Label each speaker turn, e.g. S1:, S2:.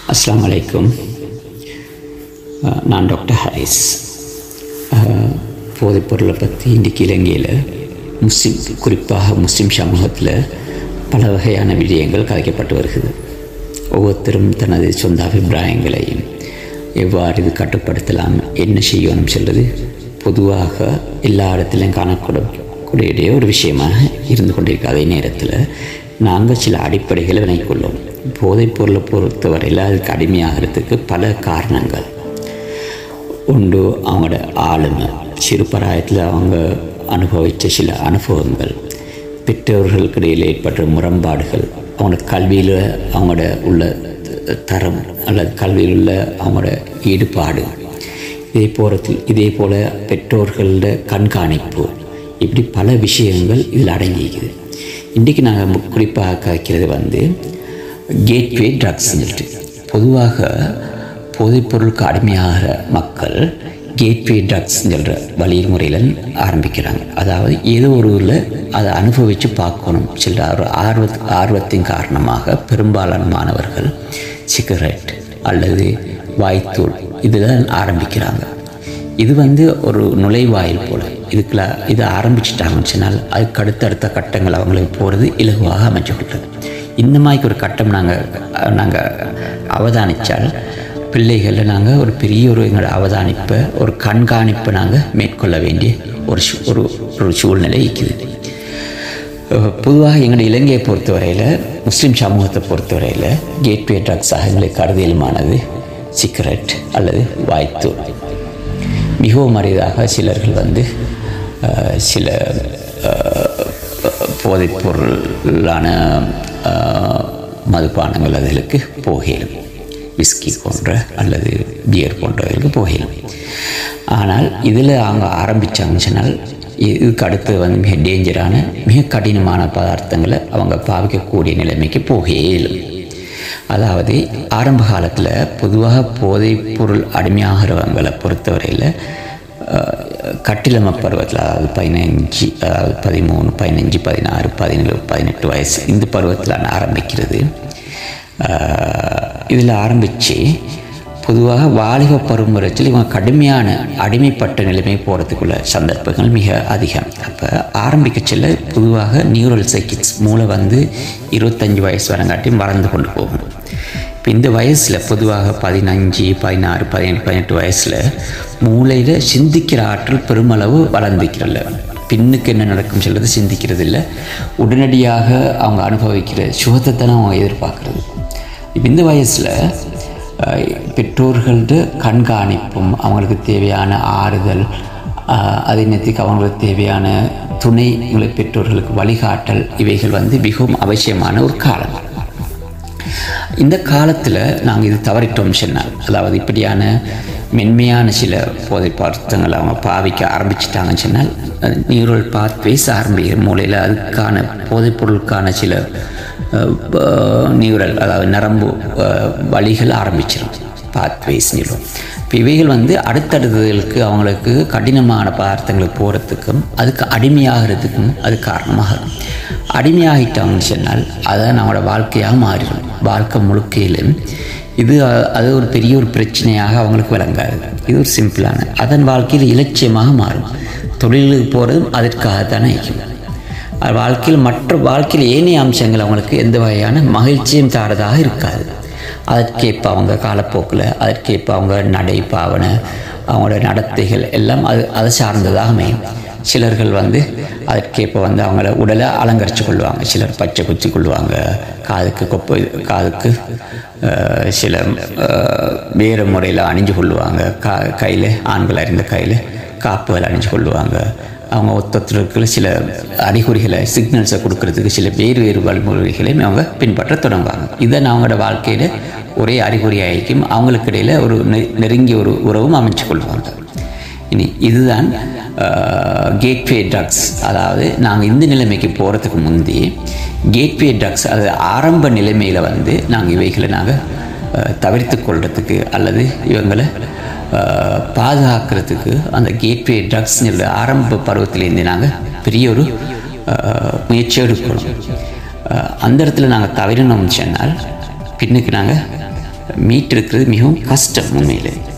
S1: அஸ்ஸலாமு அலைக்கும் அஹ், நான் டாக்டர் ஹாரிஸ் அஹ், போதைப் பொருளை பற்றி இன்றைக்கி இலங்கையில் முஸ்லிம் குறிப்பாக முஸ்லிம் சமூகத்தில் பல வகையான விடயங்கள் கதைக்கப்பட்டு வருகிறது ஒவ்வொருத்தரும் தனது சொந்த அபிப்பிராயங்களையும் எவ்வாறு இது கட்டுப்படுத்தலாம் என்ன செய்யணும் சொல்வது பொதுவாக எல்லா இடத்துலையும் காணக்கூடும் கூடிய ஒரு விஷயமாக இருந்து கொண்டிருக்க அதே நேரத்தில் நாங்கள் சில அடிப்படைகளை வினைக்கொள்ளோம் போதைப் பொருளை பொறுத்தவரையில் அதுக்கு அடிமையாகிறதுக்கு பல காரணங்கள் உண்டு அவங்களோட ஆளுமை சிறு பிராயத்தில் அவங்க அனுபவித்த சில அனுபவங்கள் பெற்றோர்களுக்கு இடையில் ஏற்பட்ட முரண்பாடுகள் அவங்களோட கல்வியில் அவங்களோட உள்ள தரம் அல்லது கல்வியில் உள்ள அவங்களோட ஈடுபாடு இதே போகிறத்தில் இதே போல் பெற்றோர்களோட கண்காணிப்பு இப்படி பல விஷயங்கள் இதில் அடங்கிக்குது இன்றைக்கி நாங்கள் குறிப்பாக கதைக்கிறது வந்து கேட்வே ட்ரக்ஸ் சொல்லிட்டு பொதுவாக போதைப்பொருளுக்கு அடிமையாகிற மக்கள் கேட்வே ட்ரக்ஸ் சொல்கிற வழிமுறையில் ஆரம்பிக்கிறாங்க அதாவது ஏதோ ஒரு ஊரில் அதை அனுபவித்து பார்க்கணும் சில ஒரு ஆர்வ ஆர்வத்தின் காரணமாக பெரும்பாலான மாணவர்கள் சிகரெட் அல்லது வாய்த்தூள் இதில் ஆரம்பிக்கிறாங்க இது வந்து ஒரு நுழைவாயில் போல் இதுக்குள்ள இதை ஆரம்பிச்சிட்டாங்கன்னு சொன்னால் அதுக்கு அடுத்தடுத்த கட்டங்கள் அவங்களுக்கு போகிறது இலகுவாக அமைச்சு கொள்ளுது இந்த மாதிரி ஒரு கட்டம் நாங்கள் நாங்கள் அவதானித்தால் பிள்ளைகளில் நாங்கள் ஒரு பெரிய ஒரு எங்களோட அவதானிப்பை ஒரு கண்காணிப்பை நாங்கள் மேற்கொள்ள வேண்டிய ஒரு சூ- ஒரு ஒரு சூழ்நிலை இருக்குது அஹ் பொதுவாக எங்களுடைய இலங்கையை பொறுத்தவரையில் முஸ்லீம் சமூகத்தை பொறுத்தவரையில் கேட்வே ட்ரக்ஸாக எங்களுக்கு கருதியலுமானது சிகரெட் அல்லது வாய்த்தூள் மிகவும் அரிதாக சிலர்கள் வந்து அஹ், சில அஹ், போதைப் பொருளான அஹ், மதுபானங்கள் அதுகளுக்கு போகலும் விஸ்கி போன்ற அல்லது பியர் போன்றவர்களுக்கு போகலும் ஆனால் இதில் அவங்க ஆரம்பித்தாங்கன்னு சொன்னால் இதுக்கு அடுத்து வந்து மிக டேஞ்சரான மிக கடினமான பதார்த்தங்களை அவங்க பாவிக்கக்கூடிய நிலைமைக்கு போக இயலும் அதாவது ஆரம்ப காலத்தில் பொதுவாக போதைப் பொருள் அடிமையாகிறவங்களை பொறுத்தவரையில் அஹ், கட்டிலம பருவத்தில் அதாவது பதினஞ்சு அதாவது பதிமூணு பதினஞ்சு பதினாறு பதினேழு பதினெட்டு வயசு இந்த பருவத்தில் ஆரம்பிக்கிறது இதில் ஆரம்பித்து பொதுவாக வாலிப பருவம் வரைச்சில் இவங்க கடுமையான அடிமைப்பட்ட நிலைமை போகிறதுக்குள்ள சந்தர்ப்பங்கள் மிக அதிகம் அப்போ ஆரம்பிக்க செல்ல பொதுவாக நியூரல் சைக்கிட்ஸ் மூளை வந்து இருபத்தஞ்சி வயசு வரங்காட்டியும் வளர்ந்து கொண்டு போகும் இப்போ இந்த வயசில் பொதுவாக பதினஞ்சு பதினாறு பதினெட்டு பதினெட்டு வயசில் மூளையில் சிந்திக்கிற ஆற்றல் பெருமளவு வளர்ந்துக்கிறல்ல பின்னுக்கு என்ன நடக்கும் சொல்றது சிந்திக்கிறது இல்லை உடனடியாக அவங்க அனுபவிக்கிற சுகத்தை தான் அவங்க எதிர்பார்க்குறது இப்போ இந்த வயசில் பெற்றோர்கள்ட்ட கண்காணிப்பும் அவங்களுக்கு தேவையான ஆறுதல் அஹ், அதே நேரத்துக்கு அவங்களுக்கு தேவையான துணை உங்களை பெற்றோர்களுக்கு வழிகாட்டல் இவைகள் வந்து மிகவும் அவசியமான ஒரு காலம் இந்த காலத்தில் நாங்கள் இது தவறிட்டோம் சொன்னால் அதாவது இப்படியான மென்மையான சில போதை பதார்த்தங்களை அவங்க பாவிக்க ஆரம்பிச்சிட்டாங்கன்னு சொன்னால் நியூரல் பாத்வேஸ் ஆரம்பிக்கிற மூலையில் அதுக்கான போதைப் பொருளுக்கான சில நியூரல் அதாவது நரம்பு அஹ், வழிகள் ஆரம்பிச்சிடும் பாத்வேஸ் நிறுவனம் இப்போ இவைகள் வந்து அடுத்தடுத்ததுகளுக்கு அவங்களுக்கு கடினமான பதார்த்தங்களுக்கு போகிறதுக்கும் அதுக்கு அடிமையாகிறதுக்கும் அது காரணமாக அடிமையாகிட்டாங்கன்னு சொன்னால் அதை நம்மளோட வாழ்க்கையாக மாறிடும் வாழ்க்கை முழுக்கையிலும் இது அ- அது ஒரு பெரிய ஒரு பிரச்சனையாக அவங்களுக்கு விளங்காது இது ஒரு சிம்பிளான அதன் வாழ்க்கையில் இலட்சியமாக மாறும் தொழிலுக்கு போகிறதும் அதற்காகத்தானே இருக்கும் அது வாழ்க்கையில் மற்ற வாழ்க்கையில் ஏனைய அம்சங்கள் அவங்களுக்கு எந்த வகையான மகிழ்ச்சியும் தாரதாக இருக்காது அதற்கேற்ப அவங்க காலப்போக்கில் அதற்கேற்ப அவங்க நடை பாவனை அவங்களோட நடத்தைகள் எல்லாம் அது அதை சார்ந்ததாக அமையும் சிலர்கள் வந்து அதற்கேற்ப வந்து அவங்கள உடலை அலங்கரித்து கொள்வாங்க சிலர் பச்சை குத்தி கொள்வாங்க காதுக்கு கொப்பு காதுக்கு அஹ், சில அஹ், வேறு முறையில் அணிஞ்சு கொள்வாங்க கா கையில் ஆண்கள் அறிந்த கையில் காப்புகள் அணிஞ்சு கொள்வாங்க அவங்க ஒத்தொத்தருக்கு சில அறிகுறிகளை சிக்னல்ஸை கொடுக்கறதுக்கு சில வேறு வேறு வழிமுறைகளையும் அவங்க பின்பற்ற தொடங்குவாங்க இதன் அவங்களோட வாழ்க்கையில் ஒரே அறிகுறியாയിരിக்கும் அவங்களுக்கு இடையில் ஒரு நெ- நெருங்கிய ஒரு உறவும் அமைச்சு கொள்வாங்க இனி இதுதான் கேட்வே ட்ரக்ஸ் அதாவது நாங்கள் இந்த நிலைமைக்கு போகிறதுக்கு முந்தி கேட்வே ட்ரக்ஸ் அது ஆரம்ப நிலைமையில் வந்து நாங்கள் இவைகளை நாங்கள் தவிர்த்து கொள்றதுக்கு அல்லது இவங்களை அஹ், பாதுகாக்கிறதுக்கு அந்த கேட்வே ட்ரக்ஸ்ங்கிற ஆரம்ப பருவத்திலேருந்து நாங்கள் பெரிய ஒரு அஹ், முயற்சி எடுக்கணும் அஹ், அந்த இடத்துல நாங்கள் தவறினோம் சொன்னால் பின்னுக்கு நாங்கள் மீட்டெடுக்கிறது மிகவும் கஷ்டம் உண்மையில்